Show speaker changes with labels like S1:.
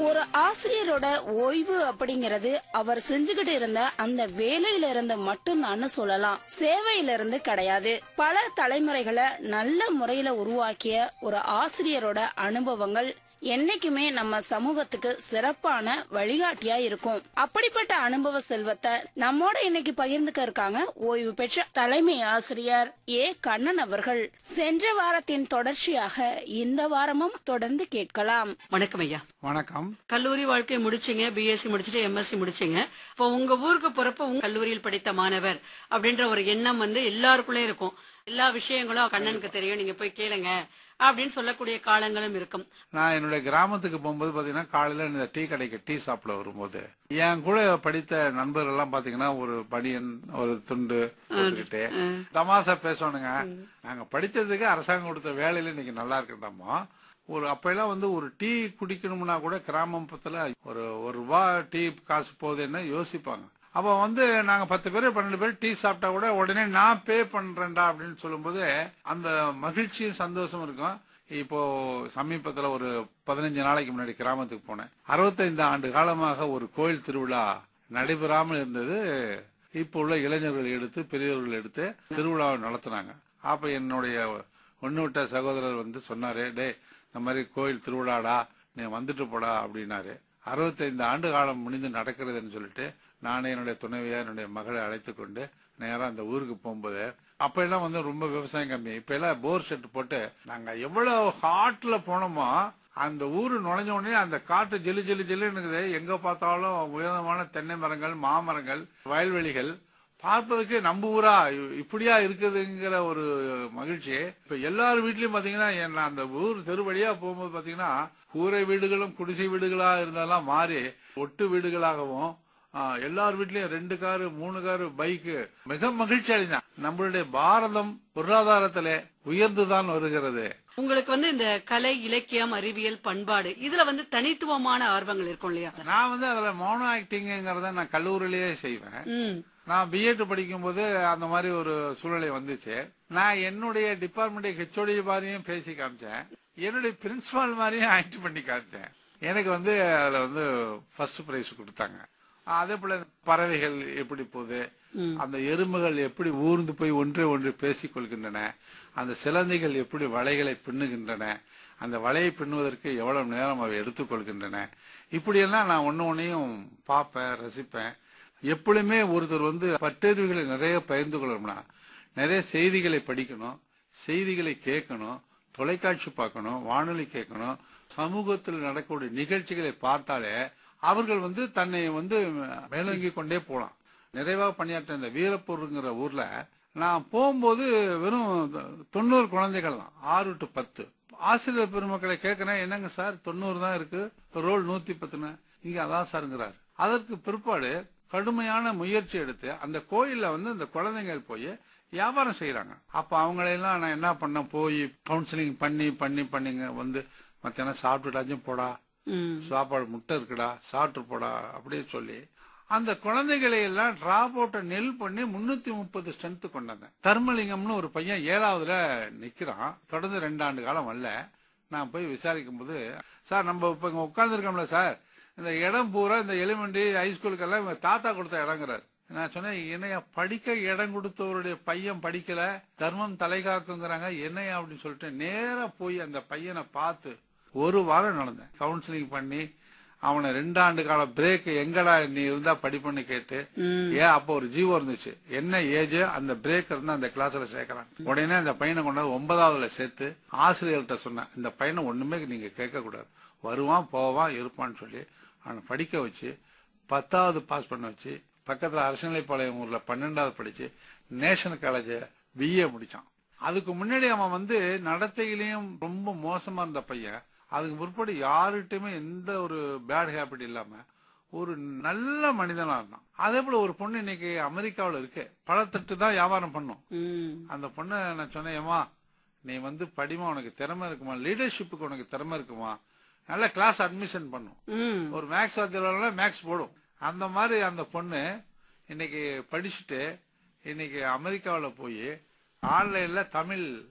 S1: ஒரு ஆசிரியரோட ஓய்வு அப்படிங்கறது அவர் செஞ்சுகிட்டு இருந்த அந்த வேலையில இருந்து மட்டும்தான்னு சொல்லலாம் சேவையில இருந்து கிடையாது பல தலைமுறைகளை நல்ல முறையில உருவாக்கிய ஒரு ஆசிரியரோட அனுபவங்கள் என்னைக்குமே நம்ம சமூகத்துக்கு சிறப்பான வழிகாட்டியா இருக்கும் அப்படிப்பட்ட அனுபவ செல்வத்தை நம்மோட இன்னைக்கு பகிர்ந்துக்க இருக்காங்க ஓய்வு பெற்ற தலைமை ஆசிரியர் ஏ கண்ணன் அவர்கள் சென்ற வாரத்தின் தொடர்ச்சியாக இந்த வாரமும் தொடர்ந்து கேட்கலாம்
S2: வணக்கம் ஐயா
S3: வணக்கம்
S2: கல்லூரி வாழ்க்கை முடிச்சீங்க பிஎஸ்சி முடிச்சிட்டு எம்எஸ்சி முடிச்சீங்க இப்போ உங்க ஊருக்கு போறப்ப உங்க கல்லூரியில் படித்த மாணவர் அப்படின்ற ஒரு எண்ணம் வந்து எல்லாருக்குள்ளே இருக்கும் எல்லா விஷயங்களும் கண்ணனுக்கு தெரியும் நீங்க போய் கேளுங்க அப்படின்னு சொல்லக்கூடிய காலங்களும் இருக்கும்
S3: நான் என்னுடைய கிராமத்துக்கு போகும்போது பாத்தீங்கன்னா காலையில இந்த டீ கடைக்கு டீ சாப்பிட வரும்போது என் கூட படித்த நண்பர்கள் எல்லாம் பாத்தீங்கன்னா ஒரு பனியன் ஒரு துண்டு போட்டுக்கிட்டு தமாசா பேசணுங்க நாங்க படிச்சதுக்கு அரசாங்கம் கொடுத்த வேலையில இன்னைக்கு நல்லா இருக்கண்டாமோ ஒரு அப்ப எல்லாம் வந்து ஒரு டீ குடிக்கணும்னா கூட கிராமத்துல ஒரு ஒரு ரூபாய் டீ காசு போகுதுன்னு யோசிப்பாங்க அப்ப வந்து நாங்க பத்து பேர் பன்னெண்டு பேர் டீ சாப்பிட்டா கூட உடனே நான் பே பண்றேன்டா அப்படின்னு சொல்லும்போது அந்த மகிழ்ச்சியும் சந்தோஷம் இருக்கும் இப்போ சமீபத்துல ஒரு பதினஞ்சு நாளைக்கு முன்னாடி கிராமத்துக்கு போனேன் அறுபத்தைந்து ஆண்டு காலமாக ஒரு கோயில் திருவிழா நடைபெறாமல் இருந்தது இப்போ உள்ள இளைஞர்கள் எடுத்து பெரியவர்கள் எடுத்து திருவிழாவை நடத்துனாங்க அப்ப என்னுடைய ஒண்ணு விட்ட சகோதரர் வந்து சொன்னாரு டே இந்த மாதிரி கோயில் திருவிழாடா நீ வந்துட்டு போடா அப்படின்னாரு அறுபத்தைந்து ஆண்டு காலம் முடிந்து நடக்கிறதுன்னு சொல்லிட்டு நானே என்னுடைய துணைவியா என்னுடைய மகளை அழைத்து கொண்டு நேரா அந்த ஊருக்கு போகும்போது அப்ப எல்லாம் வந்து ரொம்ப விவசாயம் கம்மி இப்ப எல்லாம் போர் செட் போட்டு நாங்க எவ்வளவு ஹாட்ல போனோமோ அந்த ஊரு நுழைஞ்ச உடனே அந்த காட்டு ஜெலு ஜெலு ஜெல்லுன்னு இருக்குது எங்க பார்த்தாலும் உயரமான தென்னை மரங்கள் மாமரங்கள் வயல்வெளிகள் பார்ப்பதற்கு நம்ம ஊரா இ- இப்படியா இருக்குதுங்கிற ஒரு மகிழ்ச்சி இப்ப எல்லார் வீட்லயும் பாத்தீங்கன்னா என்ன அந்த ஊர் தெரு வழியா போகும்போது பாத்தீங்கன்னா கூரை வீடுகளும் குடிசை வீடுகளா இருந்ததெல்லாம் மாறி ஒட்டு வீடுகளாகவும் ஆ, எல்லார் வீட்லயும் ரெண்டு காரு மூணு காரு பைக்கு மிக மகிழ்ச்சி அடைந்தான் நம்மளுடைய பாரதம் பொருளாதாரத்திலே உயர்ந்துதான் வருகிறது
S2: உங்களுக்கு வந்து இந்த கலை இலக்கியம் அறிவியல் பண்பாடு இதுல வந்து தனித்துவமான ஆர்வங்கள் இருக்கும் இல்லையா
S3: நான் வந்து அதுல மோனோ ஆக்டிங்கிறத நான் கல்லூரியிலேயே செய்வேன்
S2: ம்
S3: நான் பிஎட் படிக்கும்போது அந்த மாதிரி ஒரு சூழ்நிலை வந்துச்சு நான் என்னுடைய டிபார்ட்மெண்ட் ஹெச்ஓடி மாதிரியும் பேசி காமிச்சேன் என்னுடைய பிரின்சிபால் மாதிரியும் ஆக்ட் பண்ணி காமிச்சேன் எனக்கு வந்து அதுல வந்து ஃபர்ஸ்ட் பிரைஸ் கொடுத்தாங்க அதே போல பறவைகள் எப்படி போகுது அந்த எறும்புகள் எப்படி ஊர்ந்து போய் ஒன்றே ஒன்று பேசிக் கொள்கின்றன அந்த சிலந்திகள் எப்படி வலைகளை பின்னுகின்றன அந்த வலையை பின்னுவதற்கு எவ்வளவு நேரம் அவை எடுத்துக்கொள்கின்றன இப்படியெல்லாம் நான் ஒன்னு ஒன்னையும் பார்ப்பேன் ரசிப்பேன் எப்பொழுதுமே ஒருத்தர் வந்து பட்டறிவுகளை நிறைய பகிர்ந்து கொள்ளணும்னா நிறைய செய்திகளை படிக்கணும் செய்திகளை கேட்கணும் தொலைக்காட்சி பார்க்கணும் வானொலி கேட்கணும் சமூகத்தில் நடக்கக்கூடிய நிகழ்ச்சிகளை பார்த்தாலே அவர்கள் வந்து தன்னை வந்து மேலோங்கி கொண்டே போலாம் நிறைவாக பணியாற்ற இந்த வீரப்பூருங்கிற ஊர்ல நான் போகும்போது வெறும் தொண்ணூறு குழந்தைகள் தான் ஆறு டு பத்து ஆசிரியர் பெருமக்களை கேட்கிறேன் என்னங்க சார் தொண்ணூறு தான் இருக்கு ரோல் நூத்தி பத்துன்னு இங்க அதான் சாருங்கிறார் அதற்கு பிற்பாடு கடுமையான முயற்சி எடுத்து அந்த கோயில்ல வந்து இந்த குழந்தைகள் போய் வியாபாரம் செய்யறாங்க அப்ப அவங்களையெல்லாம் நான் என்ன பண்ண போய் கவுன்சிலிங் பண்ணி பண்ணி பண்ணிங்க வந்து மத்தியானம் சாப்பிட்டுட்டாச்சும் போடா
S2: ம்
S3: சாப்பாடு முட்டை இருக்குடா சாப்பிட்டு போடா அப்படியே சொல்லி அந்த குழந்தைகளை எல்லாம் டிராப் அவுட்டை நெல் பண்ணி முன்னூத்தி முப்பது ஸ்ட்ரென்த் கொண்டாந்தேன் தர்மலிங்கம்னு ஒரு பையன் ஏழாவதுல நிக்கிறான் தொடர்ந்து ரெண்டு ஆண்டு காலம் வரல நான் போய் விசாரிக்கும் போது சார் நம்ம இப்ப இங்க உட்கார்ந்துருக்கோம்ல சார் இந்த இடம் பூரா இந்த எலிமெண்ட்ரி ஹைஸ்கூலுக்கெல்லாம் இவங்க தாத்தா கொடுத்த இடங்கிறார் நான் சொன்னேன் என்னையா படிக்க இடம் கொடுத்தவருடைய பையன் படிக்கல தர்மம் தலை காக்குங்கிறாங்க என்னையா அப்படின்னு சொல்லிட்டு நேரா போய் அந்த பையனை பார்த்து ஒரு வாரம் நடந்தேன் கவுன்சிலிங் பண்ணி அவனை ரெண்டாண்டு கால பிரேக் எங்கடா நீ இருந்தா படிப்புன்னு கேட்டு ஏன் அப்போ ஒரு ஜீவோ இருந்துச்சு என்ன ஏஜ் அந்த பிரேக் இருந்தா அந்த கிளாஸ்ல சேர்க்கறான் உடனே அந்த பையனை கொண்டாந்து ஒன்பதாவதுல சேர்த்து ஆசிரியர்கிட்ட சொன்னேன் இந்த பையனை ஒண்ணுமே நீங்க கேட்க கூடாது வருவான் போவான் இருப்பான்னு சொல்லி அவனை படிக்க வச்சு பத்தாவது பாஸ் பண்ண வச்சு பக்கத்துல அரசநிலைப்பாளையம் ஊர்ல பன்னெண்டாவது படிச்சு நேஷனல் காலேஜ் பிஏ முடிச்சான் அதுக்கு முன்னாடி அவன் வந்து நடத்தையிலையும் ரொம்ப மோசமா இருந்த பையன் அதுக்கு பிற்பாடு யாருகிட்டயுமே எந்த ஒரு பேட் ஹேபிட் இல்லாம ஒரு நல்ல மனிதனா இருந்தான் அதே போல ஒரு பொண்ணு இன்னைக்கு அமெரிக்காவுல இருக்கு பழத்தட்டு தான் வியாபாரம் பண்ணும்
S2: ம்
S3: அந்த பொண்ணை நான் சொன்னேன் "ஏம்மா, நீ வந்து படிமா உனக்கு திறமை இருக்குமா லீடர்ஷிப்புக்கு உனக்கு திறமை இருக்குமா நல்ல கிளாஸ் அட்மிஷன் பண்ணும்
S2: ம்
S3: ஒரு மேக்ஸ் வாத்தியாளர் மேக்ஸ் போடும் அந்த மாதிரி அந்த பொண்ணு இன்னைக்கு படிச்சுட்டு இன்னைக்கு அமெரிக்காவுல போய் ஆன்லைன்ல தமிழ்